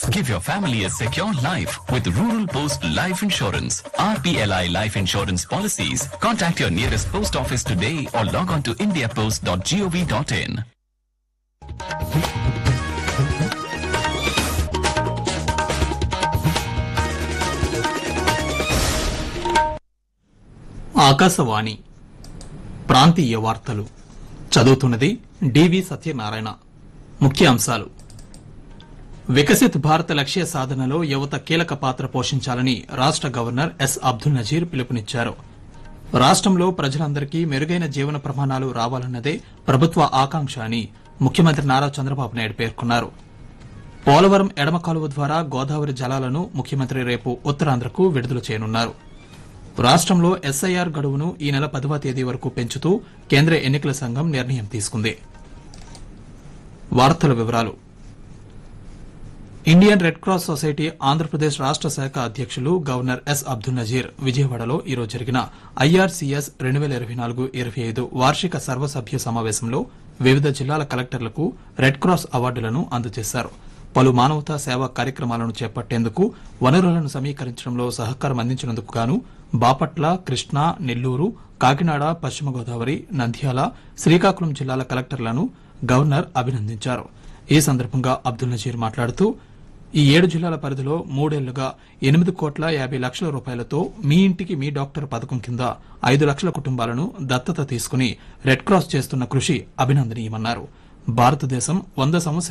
Give your family a secure life with Rural Post Life Insurance. RPLI Life Insurance policies. Contact your nearest post office today or log on to indiapost.gov.in. Akashvani ప్రాంతీయ వార్తలు చదువుతున్నది డివి సత్యనారాయణ ముఖ్యాంశాలు వికసిత్ భారత్ లక్ష్య సాధనలో యువత కీలక పాత్ర పోషించాలని రాష్ట గవర్నర్ ఎస్ అబ్దుల్ నజీర్ పిలుపునిచ్చారు రాష్టంలో ప్రజలందరికీ మెరుగైన జీవన ప్రమాణాలు రావాలన్నదే ప్రభుత్వ ఆకాంక్ష అని ముఖ్యమంత్రి నారా చంద్రబాబు నాయుడు పేర్కొన్నారు పోలవరం ఎడమ కాలువ ద్వారా గోదావరి జలాలను ముఖ్యమంత్రి రేపు ఉత్తరాంధ్రకు విడుదల చేయనున్నారు రాష్టంలో ఎస్ఐఆర్ గడువును ఈ నెల పదవ తేదీ వరకు పెంచుతూ కేంద్ర ఎన్నికల సంఘం నిర్ణయం తీసుకుంది వార్తల వివరాలు Indian Red Cross society Andhra Pradesh రాష్ట శాఖ అధ్యక్షులు గవర్నర్ ఎస్ అబ్దుల్ నజీర్ విజయవాడలో ఈరోజు జరిగిన ఐఆర్సీఎస్ రెండు వేల ఇరవై నాలుగు ఇరవై ఐదు వార్షిక సర్వసభ్య సమావేశంలో వివిధ జిల్లాల కలెక్టర్లకు రెడ్ క్రాస్ అవార్డులను అందజేశారు పలు మానవతా సేవా కార్యక్రమాలను చేపట్టేందుకు వనరులను సమీకరించడంలో సహకారం అందించినందుకు గాను బాపట్ల కృష్ణా నెల్లూరు కాకినాడ పశ్చిమ గోదావరి నంద్యాల శ్రీకాకుళం జిల్లాల కలెక్టర్లను గవర్నర్ అభినందించారు ఈ సందర్భంగా అబ్దుల్ నజీర్ మాట్లాడుతూ ఈ ఏడు జిల్లాల పరిధిలో మూడేళ్లుగా ఎనిమిది కోట్ల యాభై లక్షల రూపాయలతో మీ ఇంటికి మీ డాక్టర్ పథకం కింద ఐదు లక్షల కుటుంబాలను దత్తత తీసుకుని రెడ్ క్రాస్ చేస్తున్న కృషి అభినందనీయమన్నారు భారతదేశం వంద సంవత్సరాల